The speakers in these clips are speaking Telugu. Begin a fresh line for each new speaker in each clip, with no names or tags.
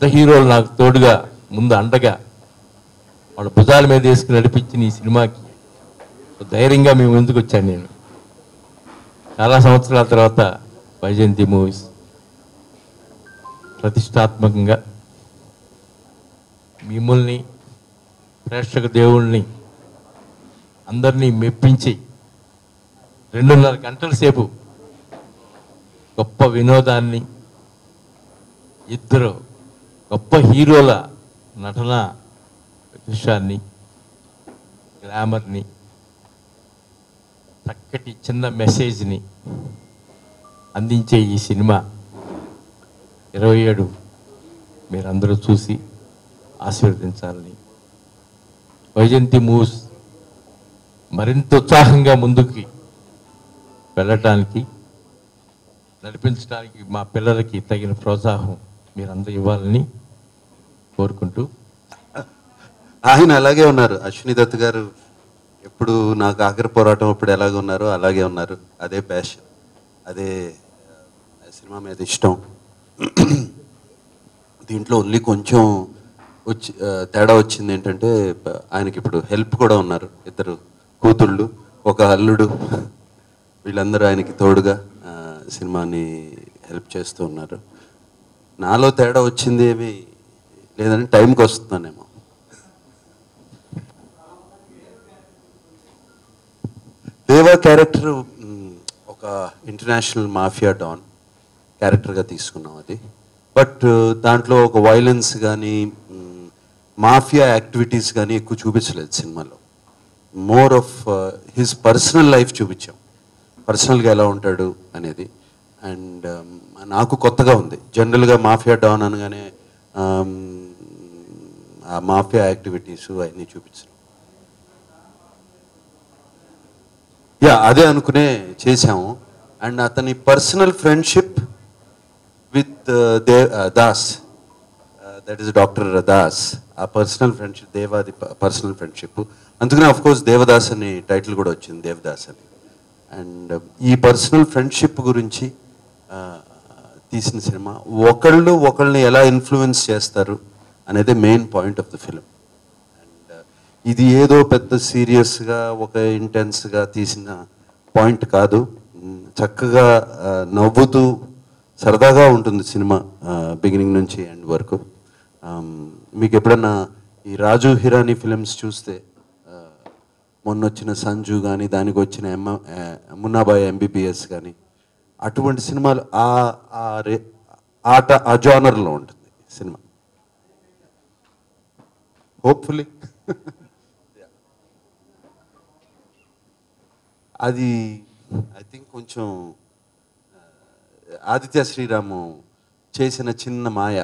పెద్ద హీరోలు నాకు తోడుగా ముందు అండగా వాళ్ళ భుజాల మీద వేసుకుని నడిపించిన ఈ సినిమాకి ధైర్యంగా మేము ముందుకు వచ్చాను నేను చాలా సంవత్సరాల తర్వాత వైజయంతి మూవీస్ ప్రతిష్టాత్మకంగా మిమ్మల్ని ప్రేక్షక దేవుళ్ళని అందరినీ మెప్పించి రెండున్నర గంటల సేపు గొప్ప వినోదాన్ని ఇద్దరు గొప్ప హీరోల నటన దృశ్యాన్ని గ్లామర్ని చక్కటి చిన్న మెసేజ్ని అందించే ఈ సినిమా ఇరవై ఏడు మీరందరూ చూసి ఆశీర్వదించాలని వైజయంతి మూవ్స్ మరింత ఉత్సాహంగా ముందుకి వెళ్ళటానికి నడిపించడానికి మా పిల్లలకి తగిన ప్రోత్సాహం మీరందరూ ఇవ్వాలని కోరుకుంటూ
ఆయన అలాగే ఉన్నారు అశ్విని దత్ గారు ఎప్పుడు నాకు ఆఖరి పోరాటం అప్పుడు ఎలాగ ఉన్నారో అలాగే ఉన్నారు అదే ప్యాషన్ అదే ఆ, సినిమా మీద ఇష్టం దీంట్లో ఓన్లీ కొంచెం వచ్చి ఆ, తేడా వచ్చింది ఏంటంటే ప- ఆయనకి ఇప్పుడు హెల్ప్ కూడా ఉన్నారు ఇద్దరు కూతుళ్ళు ఒక అల్లుడు వీళ్ళందరూ ఆయనకి తోడుగా ఆ, సినిమాని హెల్ప్ చేస్తూ ఉన్నారు నాలో తేడా వచ్చింది ఏమి లేదని టైంకి వస్తున్నానేమో దేవా క్యారెక్టర్ మ్, ఒక ఇంటర్నేషనల్ మాఫియా డాన్ క్యారెక్టర్గా తీసుకున్నాం అది బట్ దాంట్లో ఒక వైలెన్స్ కానీ మాఫియా యాక్టివిటీస్ కానీ ఎక్కువ చూపించలేదు సినిమాలో more of his personal life చూపించాం పర్సనల్గా ఎలా ఉంటాడు అనేది అండ్ నాకు కొత్తగా ఉంది జనరల్గా మాఫియా డాన్ అనగానే um, ఆ మాఫియా యాక్టివిటీస్ అవన్నీ చూపించాం యా అదే అనుకునే చేశాము అండ్ అతని personal friendship with the Das that is doctor Das ఆ పర్సనల్ ఫ్రెండ్షిప్ దేవాది పర్సనల్ ఫ్రెండ్షిప్ అందుకనే ఆఫ్ కోర్స్ దేవదాస్ అని టైటిల్ కూడా వచ్చింది దేవదాస్ అని అండ్ ఈ పర్సనల్ ఫ్రెండ్షిప్ గురించి uh, తీసిన సినిమా ఒకళ్ళు ఒకళ్ళని ఎలా ఇన్ఫ్లుయెన్స్ చేస్తారు అనేది main point of the film and ఇది ఏదో పెద్ద సీరియస్గా ఒక ఇంటెన్స్గా తీసిన పాయింట్ కాదు మ్, చక్కగా ఆ, నవ్వుతూ సరదాగా ఉంటుంది సినిమా బిగినింగ్ నుంచి ఎండ్ వరకు ఆమ్, మీకు ఎప్పుడన్నా ఈ రాజు హిరానీ ఫిలిమ్స్ చూస్తే ఆ, మొన్న వచ్చిన సంజు కానీ దానికి వచ్చిన ఎమ్మ ఆ, మున్నాబాయ్ ఎంబీబీఎస్ కానీ అటువంటి సినిమాలు ఆ ఆ రే ఆట ఆ జానర్లో ఉంటుంది సినిమా హోప్ఫుల్లీ అది ఐ థింక్ కొంచెం ఆ, ఆదిత్య శ్రీరాము చేసిన చిన్న మాయ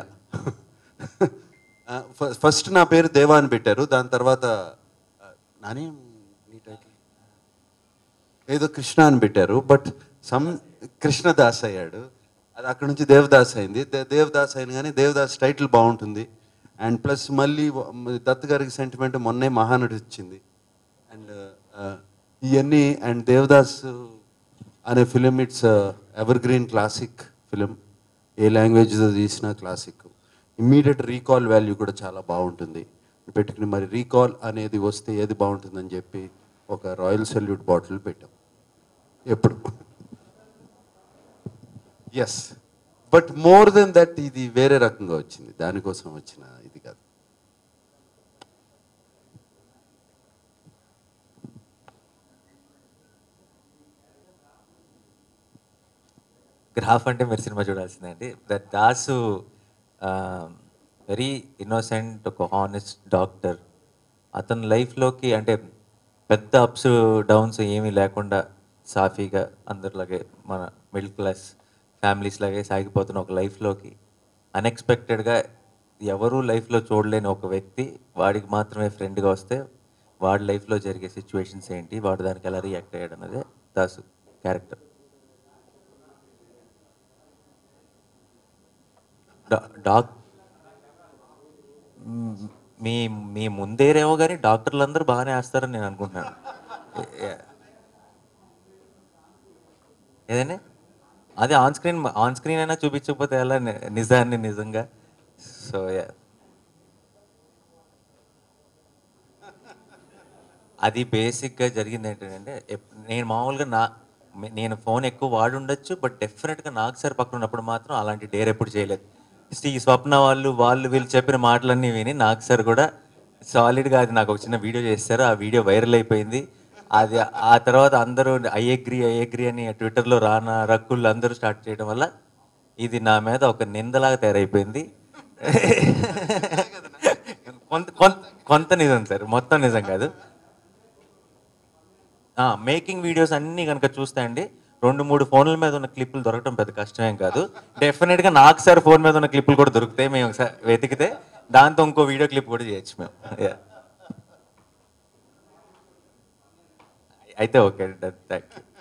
ఆ, ఫ- ఫస్ట్ నా పేరు దేవా అని పెట్టారు దాని తర్వాత ఆ, నాని నీ టైటిల్ ఏదో కృష్ణ అని పెట్టారు బట్ సమ్ కృష్ణదాస్ అయ్యాడు అది అక్కడ నుంచి దేవదాస్ అయింది దే- దేవదాస్ అయిన కానీ దేవదాస్ టైటిల్ బాగుంటుంది అండ్ ప్లస్ మళ్ళీ వ- దత్ గారికి సెంటిమెంట్ మొన్నే మహానటి వచ్చింది అండ్ ఇవన్నీ అండ్ దేవదాస్ అనే film it's evergreen classic film ఏ లాంగ్వేజ్లో తీసినా క్లాసిక్ ఇమ్మీడియట్ రీకాల్ వాల్యూ కూడా చాలా బాగుంటుంది పెట్టుకుని మరి రీకాల్ అనేది వస్తే ఏది బాగుంటుందని చెప్పి ఒక రాయల్ సెల్యూట్ బాటిల్ పెట్టాం ఎప్పుడు yes but more than that ఇది వేరే రకంగా వచ్చింది దానికోసం వచ్చిన ఇది కాదు
గ్రాఫ్ అంటే మీరు సినిమా చూడాల్సిందే అండి దట్ దాసు వెరీ ఇన్నోసెంట్ ఒక హానెస్ట్ డాక్టర్ అతని లైఫ్లోకి అంటే పెద్ద అప్స్ డౌన్స్ ఏమీ లేకుండా సాఫీగా అందరిలాగే మన మిడిల్ క్లాస్ ఫ్యామిలీస్ లాగే సాగిపోతున్న ఒక లైఫ్లోకి అన్ఎక్స్పెక్టెడ్గా ఎవరూ లైఫ్లో చూడలేని ఒక వ్యక్తి వాడికి మాత్రమే ఫ్రెండ్గా వస్తే వాడి లైఫ్లో జరిగే సిచ్యువేషన్స్ ఏంటి వాడు దానికి ఎలా రియాక్ట్ అయ్యాడు అన్నదే దాసు క్యారెక్టర్ డా- డాక్ మ్, మీ మీ ముందేరేమో కానీ డాక్టర్లు అందరూ బాగానే వేస్తారని నేను అనుకుంటున్నాను ఏ- ఏదండి అది ఆన్ స్క్రీన్ ఆన్ స్క్రీన్ అయినా చూపించకపోతే ఎలా ని- నిజాన్ని నిజంగా సో అది బేసిక్గా జరిగింది ఏంటంటే ఎప్- నేను మామూలుగా నా మే- నేను ఫోన్ ఎక్కువ వాడి ఉండొచ్చు బట్ డెఫినెట్గా నాకు సార్ పక్కన ఉన్నప్పుడు మాత్రం అలాంటి డేర్ ఎప్పుడు చేయలేదు Just ఈ స్వప్న వాళ్ళు వాళ్ళు వీళ్ళు చెప్పిన మాటలన్నీ విని నాకు సార్ కూడా సాలిడ్గా అది నాకు ఒక చిన్న వీడియో చేస్తారు ఆ వీడియో వైరల్ అయిపోయింది అది ఆ తర్వాత అందరూ ఐ అగ్రి ఐ అగ్రి అని ట్విట్టర్లో రానా రక్కుళ్ళు అందరూ స్టార్ట్ చేయడం వల్ల ఇది నా మీద ఒక నిందలాగా తయారైపోయింది కొంత కొంత కొంత నిజం సార్ మొత్తం నిజం కాదు మేకింగ్ వీడియోస్ అన్నీ కనుక చూస్తే అండి రెండు మూడు ఫోన్ల మీద ఉన్న క్లిప్పులు దొరకడం పెద్ద కష్టమేం కాదు డెఫినెట్గా నాకు సార్ ఫోన్ మీద ఉన్న క్లిప్పులు కూడా దొరుకుతాయి మేము ఒకసారి వెతికితే దాంతో ఇంకో వీడియో క్లిప్ కూడా చేయొచ్చు మేము Yeah. అయితే okay thank you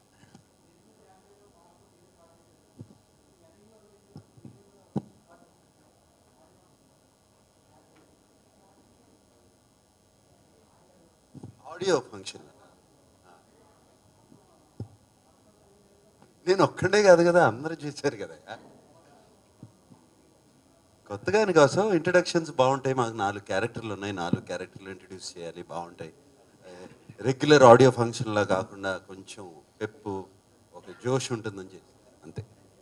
audio function నేను ఒక్కడే కాదు కదా అందరూ చేశారు కదా కొత్తగా అని కోసం ఇంట్రడక్షన్స్ బాగుంటాయి మాకు నాలుగు క్యారెక్టర్లు ఉన్నాయి నాలుగు క్యారెక్టర్లు ఇంట్రడ్యూస్ చేయాలి బాగుంటాయి రెగ్యులర్ ఆడియో ఫంక్షన్లా కాకుండా కొంచెం పెప్పు ఒక జోష్ ఉంటుందని చెప్పి అంతే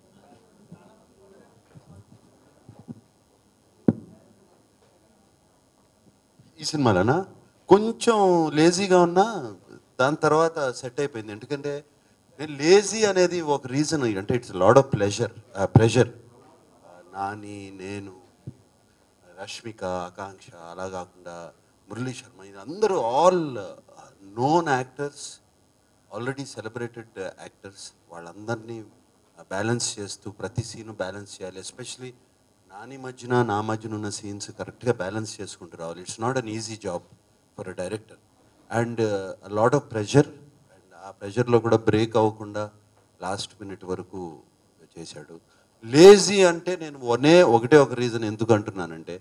ఈ సినిమాలోనా కొంచెం లేజీగా ఉన్నా దాని తర్వాత సెట్ అయిపోయింది ఎందుకంటే నేను లేజీ అనేది ఒక రీజన్ అంటే it's lot of pleasure pressure Nani నేను రష్మిక ఆకాంక్ష అలా కాకుండా మురళీ శర్మ ఇది అందరూ all known actors already celebrated actors వాళ్ళందరినీ బ్యాలెన్స్ చేస్తూ ప్రతి సీను బ్యాలెన్స్ చేయాలి ఎస్పెషలీ నాని మధ్యన నా మధ్యన ఉన్న సీన్స్ కరెక్ట్గా బ్యాలెన్స్ చేసుకుంటూ రావాలి it's not an easy job for a director and lot of pressure and ఆ ప్రెషర్లో కూడా బ్రేక్ అవ్వకుండా లాస్ట్ మినిట్ వరకు చేశాడు లేజీ అంటే నేను ఒనే ఒకటే ఒక రీజన్ ఎందుకు అంటున్నానంటే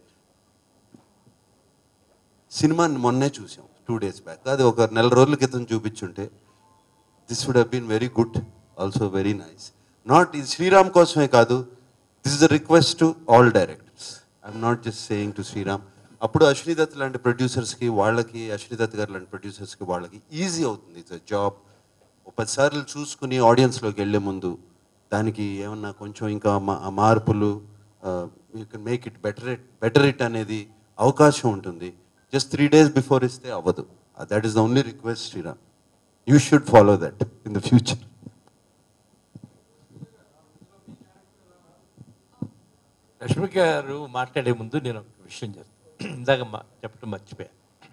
సినిమాని మొన్నే చూసాం టూ డేస్ బ్యాక్ అది ఒక నెల రోజుల క్రితం చూపించుంటే this would have been very good also very nice not ఇది శ్రీరామ్ కోసమే కాదు this is a request to all directors I'm not just saying to Sriram అప్పుడు అశ్విని దత్ లాంటి ప్రొడ్యూసర్స్కి వాళ్ళకి అశ్విని దత్ గారు లాంటి ప్రొడ్యూసర్స్కి వాళ్ళకి ఈజీ అవుతుంది ఇట్స్ అ జాబ్ ఒక పదిసార్లు చూసుకుని ఆడియన్స్లోకి వెళ్ళే ముందు దానికి ఏమన్నా కొంచెం ఇంకా మా- ఆ మార్పులు you can make it better it better it అనేది అవకాశం ఉంటుంది జస్ట్ త్రీ డేస్ బిఫోర్ ఇస్తే అవ్వదు that is the only request Sriram you should follow that in the future
Rashmika garu మాట్లాడే ముందు నేను ఒక విషయం చెప్తాను ఇందాక మా- చెప్పడం మర్చిపోయా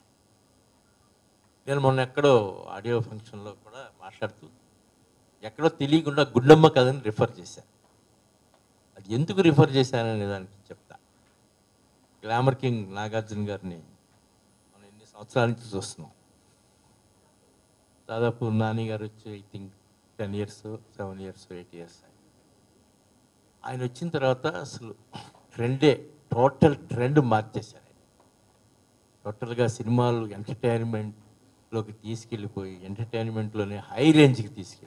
నేను మొన్న ఎక్కడో ఆడియో ఫంక్షన్లో కూడా మాట్లాడుతూ ఎక్కడో తెలియకుండా గుండమ్మ కథని రిఫర్ చేశాను అది ఎందుకు రిఫర్ చేశాననే దానికి చెప్తా గ్లామర్ కింగ్ నాగార్జున గారిని మనం ఎన్ని సంవత్సరాల నుంచి చూస్తున్నాం దాదాపు నాని గారు వచ్చి I think ten years seven years eight years ఆయన వచ్చిన తర్వాత అసలు ట్రెండే టోటల్ ట్రెండ్ మార్చేశారు ఆయన టోటల్గా సినిమాలు ఎంటర్టైన్మెంట్లోకి తీసుకెళ్ళిపోయి ఎంటర్టైన్మెంట్లోనే హై రేంజ్కి తీసుకెళ్ళారు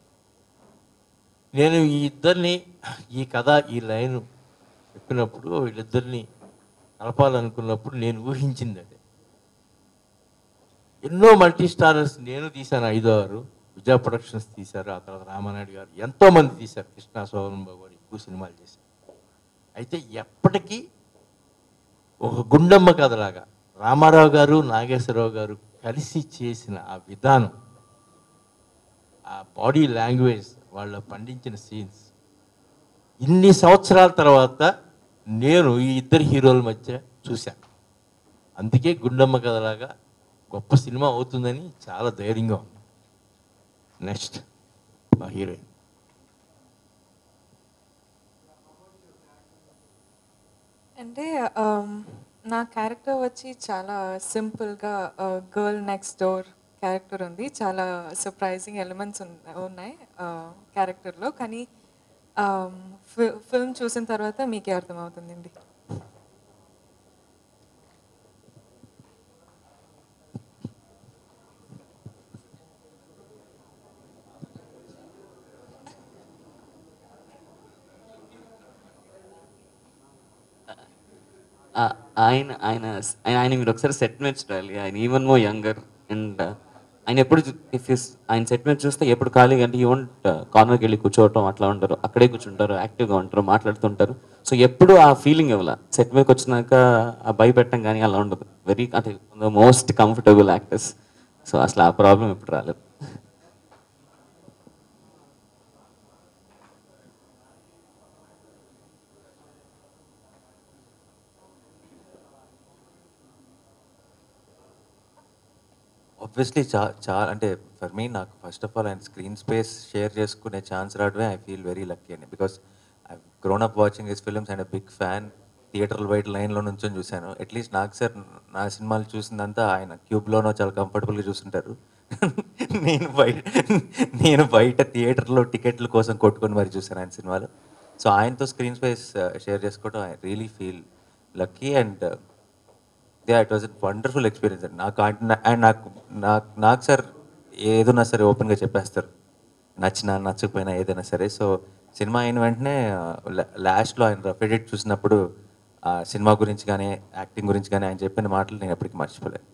నేను ఈ ఇద్దరిని ఈ కథ ఈ లైన్ చెప్పినప్పుడు వీళ్ళిద్దరిని కలపాలనుకున్నప్పుడు నేను ఊహించింది అదే ఎన్నో మల్టీ స్టారర్స్ నేను తీశాను ఐదో ఆరు విజయ ప్రొడక్షన్స్ తీశారు ఆ తర్వాత రామానాయుడు గారు ఎంతో మంది తీశారు కృష్ణ శోభన్ బాబు గారు ఎక్కువ సినిమాలు చేశారు అయితే ఎప్పటికీ ఒక గుండమ్మ కథలాగా రామారావు గారు నాగేశ్వరరావు గారు కలిసి చేసిన ఆ విధానం ఆ బాడీ లాంగ్వేజ్ వాళ్ళ పండించిన సీన్స్ ఇన్ని సంవత్సరాల తర్వాత నేను ఈ ఇద్దరు హీరోల మధ్య చూశాను అందుకే గుండమ్మ కథలాగా గొప్ప సినిమా అవుతుందని చాలా ధైర్యంగా ఉంది నెక్స్ట్ మా హీరోయిన్
అంటే um, నా క్యారెక్టర్ వచ్చి చాలా సింపుల్గా గర్ల్ నెక్స్ట్ డోర్ క్యారెక్టర్ ఉంది చాలా సర్ప్రైజింగ్ ఎలిమెంట్స్ ఉన్నాయి క్యారెక్టర్లో కానీ ఫిల్మ్ చూసిన తర్వాత మీకే అర్థమవుతుందండి
ఆయన ఆయన ఆయన ఆయన మీరు ఒకసారి సెట్ మీద చూడాలి ఆయన ఈవెన్ మో యంగర్ అండ్ ఆయన ఎప్పుడు ఇఫ్ ఆయన సెట్ మీద చూస్తే ఎప్పుడు ఖాళీ అంటే ఈ వోంట్ కార్నర్కి వెళ్ళి కూర్చోవటం అట్లా ఉంటారు అక్కడే కూర్చుంటారు యాక్టివ్గా ఉంటారు మాట్లాడుతుంటారు సో ఎప్పుడు ఆ ఫీలింగ్ ఇవ్వాల సెట్ మీదకి వచ్చినాక ఆ భయపెట్టడం కానీ అలా ఉండదు వెరీ అంటే మోస్ట్ కంఫర్టబుల్ యాక్టర్స్ సో అసలు ఆ ప్రాబ్లం ఇప్పుడు రాలేదు
ఆబ్వియస్లీ చా చా అంటే ఫర్ మీ నాకు ఫస్ట్ ఆఫ్ ఆల్ ఆయన స్క్రీన్ స్పేస్ షేర్ చేసుకునే ఛాన్స్ రావడమే ఐ ఫీల్ వెరీ లక్కీ అని because I grown up watching his films and big fan థియేటర్లు బయట లైన్లో నుంచొని చూశాను అట్లీస్ట్ నాకు సార్ నా సినిమాలు చూసిందంతా ఆయన క్యూబ్లోనో చాలా కంఫర్టబుల్గా చూస్తుంటారు నేను బయట నేను బయట థియేటర్లో టికెట్ల కోసం కొట్టుకొని మరి చూశాను ఆయన సినిమాలు సో ఆయనతో స్క్రీన్ స్పేస్ షేర్ చేసుకోవడం I really feel lucky and yeah it was wonderful experience అండి నాకు అండ్ నాకు నాకు నాకు సార్ ఏదైనా సరే ఓపెన్గా చెప్పేస్తారు నచ్చినా నచ్చకపోయినా ఏదైనా సరే సో సినిమా అయిన వెంటనే లాస్ట్లో ఆయన రఫ్ ఎడిట్ చూసినప్పుడు ఆ సినిమా గురించి కానీ యాక్టింగ్ గురించి కానీ ఆయన చెప్పిన మాటలు నేను ఎప్పటికీ మర్చిపోలేను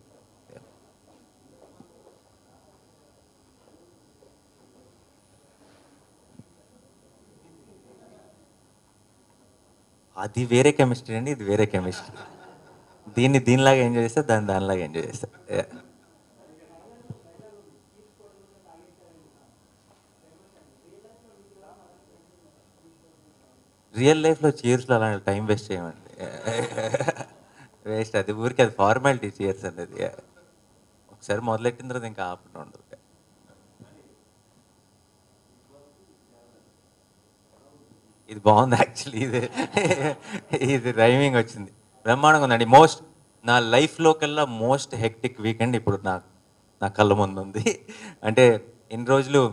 అది వేరే కెమిస్ట్రీ అండి ఇది వేరే కెమిస్ట్రీ దీన్ని దీనిలాగా ఎంజాయ్ చేస్తా దాన్ని దానిలాగా ఎంజాయ్ చేస్తా Yeah. రియల్ లైఫ్లో చీర్స్లో అలాంటి టైం వేస్ట్ చేయమండి వేస్ట్ అది ఊరికి అది ఫార్మాలిటీ చీర్స్ అనేది Yeah. ఒకసారి మొదలెట్టిన తర్వాత ఇంకా ఆపకుండా ఉండదు ఇది బాగుంది యాక్చువల్లీ ఇది ఇది రైమింగ్ వచ్చింది బ్రహ్మాండంగా ఉందండి మోస్ట్ నా లైఫ్లో కల్లా మోస్ట్ హెక్టిక్ వీకెండ్ ఇప్పుడు నా నా కళ్ళ ముందు ఉంది అంటే ఇన్ని రోజులు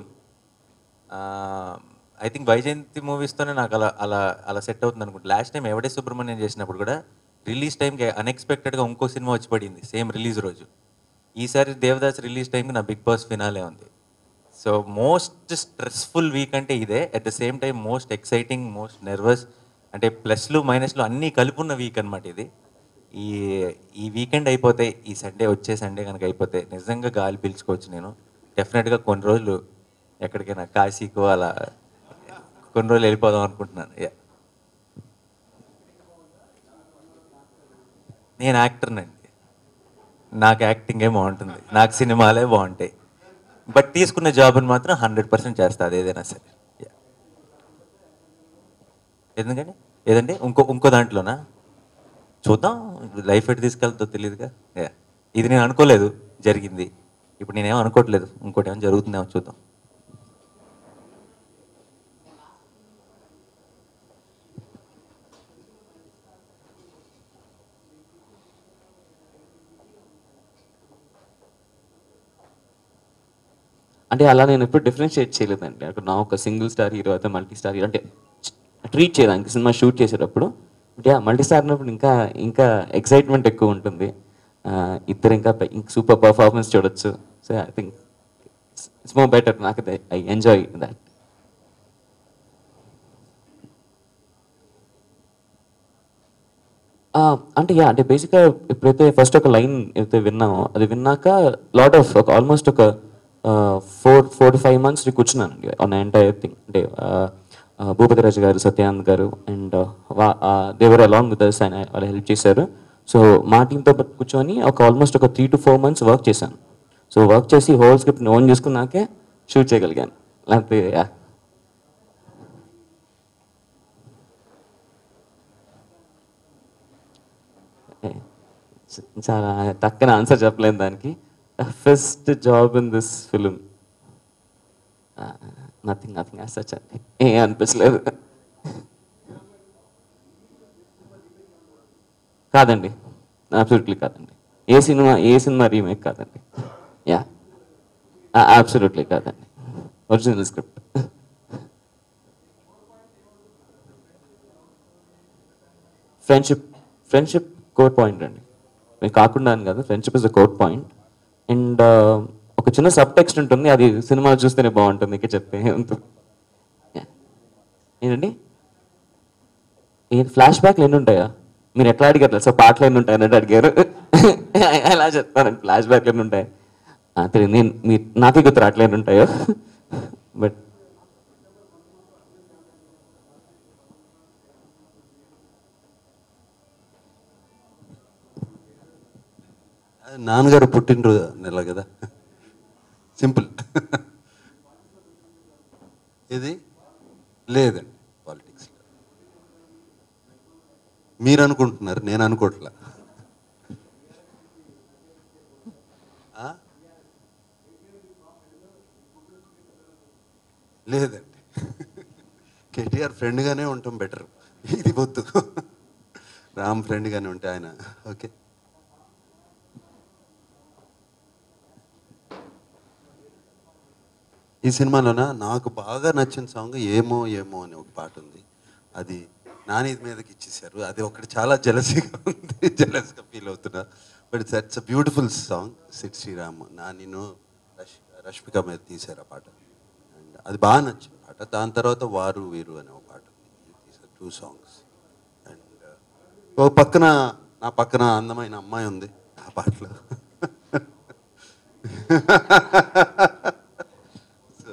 ఐ థింక్ వైజయంతి మూవీస్తోనే నాకు అలా అలా అలా సెట్ అవుతుంది అనుకుంటా లాస్ట్ టైం ఎవడే సుబ్రహ్మణ్యం చేసినప్పుడు కూడా రిలీజ్ టైంకి అన్ఎక్స్పెక్టెడ్గా ఇంకో సినిమా వచ్చి పడింది సేమ్ రిలీజ్ రోజు ఈసారి దేవదాస్ రిలీజ్ టైంకి నా బిగ్ బాస్ ఫినాలే ఉంది సో మోస్ట్ స్ట్రెస్ఫుల్ వీక్ అంటే ఇదే at the same time most exciting most nervous అంటే ప్లస్లు మైనస్లు అన్నీ కలుపున్న వీక్ అనమాట ఇది ఈ ఈ వీకెండ్ అయిపోతే ఈ సండే వచ్చే సండే కనుక అయిపోతే నిజంగా గాలి పీల్చుకోవచ్చు నేను డెఫినెట్గా కొన్ని రోజులు ఎక్కడికైనా కాశీకో అలా కొన్ని రోజులు వెళ్ళిపోదాం అనుకుంటున్నాను Yeah. నేను యాక్టర్నండి నాకు యాక్టింగే బాగుంటుంది నాకు సినిమాలే బాగుంటాయి బట్ తీసుకున్న జాబ్ని మాత్రం హండ్రెడ్ పర్సెంట్ చేస్తా అది ఏదైనా సరే Yeah. ఎందుకండి ఏదండి ఇంకో ఇంకో దాంట్లోనా చూద్దాం లైఫ్ ఎటు తీసుకెళ్తుందో తెలియదుగా Yeah. ఇది నేను అనుకోలేదు జరిగింది ఇప్పుడు నేనేమో అనుకోవట్లేదు ఇంకోటి ఏమైనా జరుగుతుందేమో చూద్దాం
అంటే అలా నేను ఎప్పుడు డిఫరెన్షియేట్ చేయలేదండి అక్కడ నా ఒక సింగిల్ స్టార్ హీరో అయితే మల్టీ స్టార్ హీరో అంటే ట్రీట్ చేయడానికి సినిమా షూట్ చేసేటప్పుడు అంటే మల్టీ స్టార్ అన్నప్పుడు ఇంకా ఇంకా ఎక్సైట్మెంట్ ఎక్కువ ఉంటుంది ఆ, ఇద్దరు ఇంకా సూపర్ పర్ఫార్మెన్స్ చూడొచ్చు so I think it's more better నాకు ఐ ఎంజాయ్ దాట్ అంటే యా అంటే బేసిక్గా ఎప్పుడైతే ఫస్ట్ ఒక లైన్ అయితే విన్నామో అది విన్నాక లాట్ ఆఫ్ ఒక ఆల్మోస్ట్ ఒక four four to five months కూర్చున్నానండి ఆన్ ఎంటైర్ థింగ్ అంటే Bhupathi Raju garu Satyanand garu and they were along with us ఆయన వాళ్ళు హెల్ప్ చేశారు సో మా టీంతో కూర్చొని ఒక ఆల్మోస్ట్ ఒక three to four months work చేశాను సో వర్క్ చేసి హోల్ స్క్రిప్ట్ ఓన్ చేసుకున్నాకే షూట్ చేయగలిగాను లేకపోతే యా చాలా టక్కన ఆన్సర్ చెప్పలేను దానికి first job in this film nothing nothing as such అండి ఏ అనిపించలేదు కాదండి అబ్సల్యూట్లీ కాదండి ఏ సినిమా ఏ సినిమా రీమేక్ కాదండి యా అబ్సల్యూట్లీ కాదండి original script friendship friendship core point అండి నేను కాకుండా అని కాదు friendship is a core point and ఒక చిన్న సబ్ టెక్స్ట్ ఉంటుంది అది సినిమా చూస్తేనే బాగుంటుంది ఇక చెప్తే ఉంటుంది ఏంటండి ఏ ఫ్లాష్ బ్యాక్లు ఎన్ని ఉంటాయా మీరు ఎట్లా అడిగారు తెలుసా పాటలు ఎన్ని ఉంటాయి అన్నట్టు అడిగారు ఎలా చెప్తానండి ఫ్లాష్ బ్యాక్లు ఎన్ని ఉంటాయి ఆ, తెలియదు నేను మీ నాకే గుర్తు అట్లా ఎన్ని ఉంటాయో బట్
అది నాన్నగారు పుట్టినరోజు నెల కదా సింపుల్ ఇది లేదండి పాలిటిక్స్ మీరు అనుకుంటున్నారు నేను అనుకోవట్లా ఆ? లేదండి కేటీఆర్ ఫ్రెండ్గానే ఉంటాం బెటర్ ఇది వద్దు రామ్ ఫ్రెండ్గానే ఉంటే ఆయన ఓకే ఈ సినిమాలోన నాకు బాగా నచ్చిన సాంగ్ ఏమో ఏమో అని ఒక పాట ఉంది అది నాని మీదకి ఇచ్చేసారు అది ఒకటి చాలా జలసీగా ఉంది జలస్గా ఫీల్ అవుతున్నా but it's it's a beautiful song Sid Sriram నానిను రష్ రష్మిక మీద తీశారు ఆ పాట అండ్ అది బాగా నచ్చిన పాట దాని తర్వాత వారు వీరు అనే ఒక పాట ఉంది తీసారు టూ సాంగ్స్ అండ్ ఒక పక్కన నా పక్కన అందమైన అమ్మాయి ఉంది ఆ పాటలో సో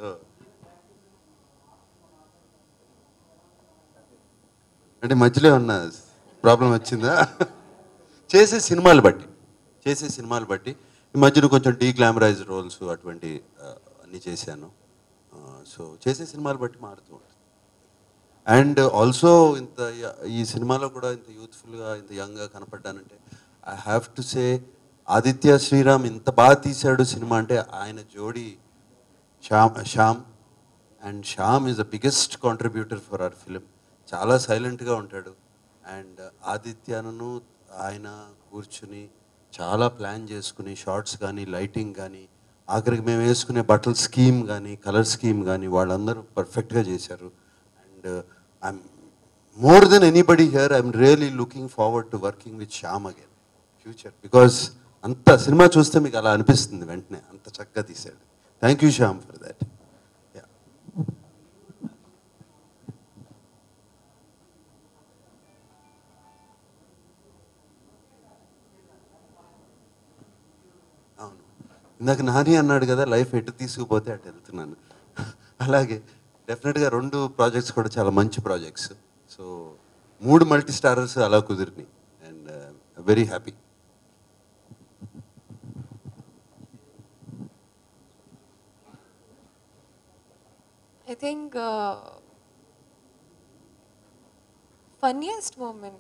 అంటే మధ్యలో ఉన్న ప్రాబ్లం వచ్చిందా చేసే సినిమాలు బట్టి చేసే సినిమాలు బట్టి ఈ మధ్యన కొంచెం డీ గ్లామరైజ్ రోల్స్ అటువంటి ఆ, అన్నీ చేశాను సో చేసే సినిమాలు బట్టి మారుతూ ఉంటుంది అండ్ ఆల్సో ఇంత య- ఈ సినిమాలో కూడా ఇంత యూత్ఫుల్గా ఇంత యంగ్గా కనపడ్డానంటే I have to say Aditya Sriram ఇంత బాగా తీశాడు సినిమా అంటే ఆయన జోడీ Shyam Shyam and Shyam is the biggest contributor for our film చాలా సైలెంట్గా ఉంటాడు అండ్ ఆదిత్యను ఆయన కూర్చుని చాలా ప్లాన్ చేసుకుని షార్ట్స్ కానీ లైటింగ్ కానీ ఆఖరికి మేము వేసుకునే బట్టల స్కీమ్ కానీ కలర్ స్కీమ్ కానీ వాళ్ళందరూ పర్ఫెక్ట్గా చేశారు and I'm more than anybody here I'm really looking forward to working with Shyam again future because అంత సినిమా చూస్తే మీకు అలా అనిపిస్తుంది వెంటనే అంత చక్కగా తీశాడు thank you Shyam for that అవును ఇందాక నాని అన్నాడు కదా లైఫ్ ఎటు తీసుకుపోతే అటు వెళ్తున్నాను అలాగే డెఫినెట్గా రెండు ప్రాజెక్ట్స్ కూడా చాలా మంచి ప్రాజెక్ట్స్ సో మూడు మల్టీ స్టారర్స్ అలా కుదిరినాయి and very happy
I think uh, funniest moment.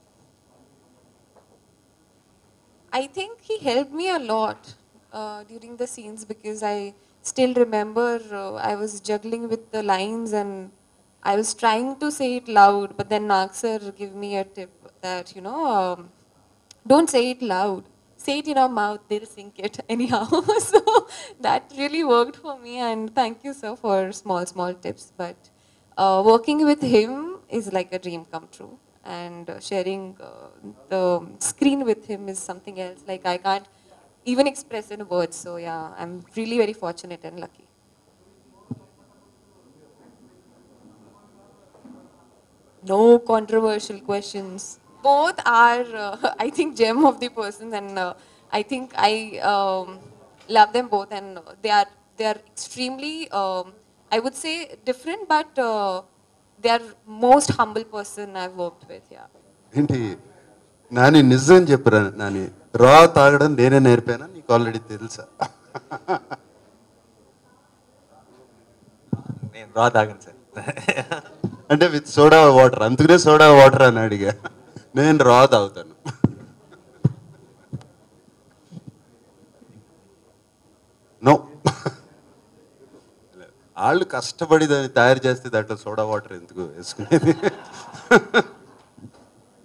I think he helped me a lot uh, during the scenes because I still remember uh, I was juggling with the lines and I was trying to say it loud, but then Nag sir gave me a tip that you know um, don't say it loud. Say it in our mouth, they'll sink it anyhow. so that really worked for me, and thank you, sir, for small, small tips. But uh, working with him is like a dream come true, and uh, sharing uh, the screen with him is something else. Like I can't even express in words. So yeah, I'm really very fortunate and lucky. No controversial questions. Both are, uh, I think, gem of the person, and uh, I think I um, love them both, and they are they are extremely, um, I would say, different, but uh, they are most humble person I've worked with. Yeah.
ఏంటి నాని నిజం చెప్పరా నాని రా తాగడం నేనే నేర్పానా నీకు ఆల్రెడీ తెలుసా
నేను రా తాగను సార్
అంటే విత్ సోడా వాటర్ అందుకనే సోడా వాటర్ అని అడిగా నేను రా తాగుతాను నో వాళ్ళు కష్టపడి దాన్ని తయారు చేస్తే దాంట్లో సోడా వాటర్ ఎందుకు వేసుకునేది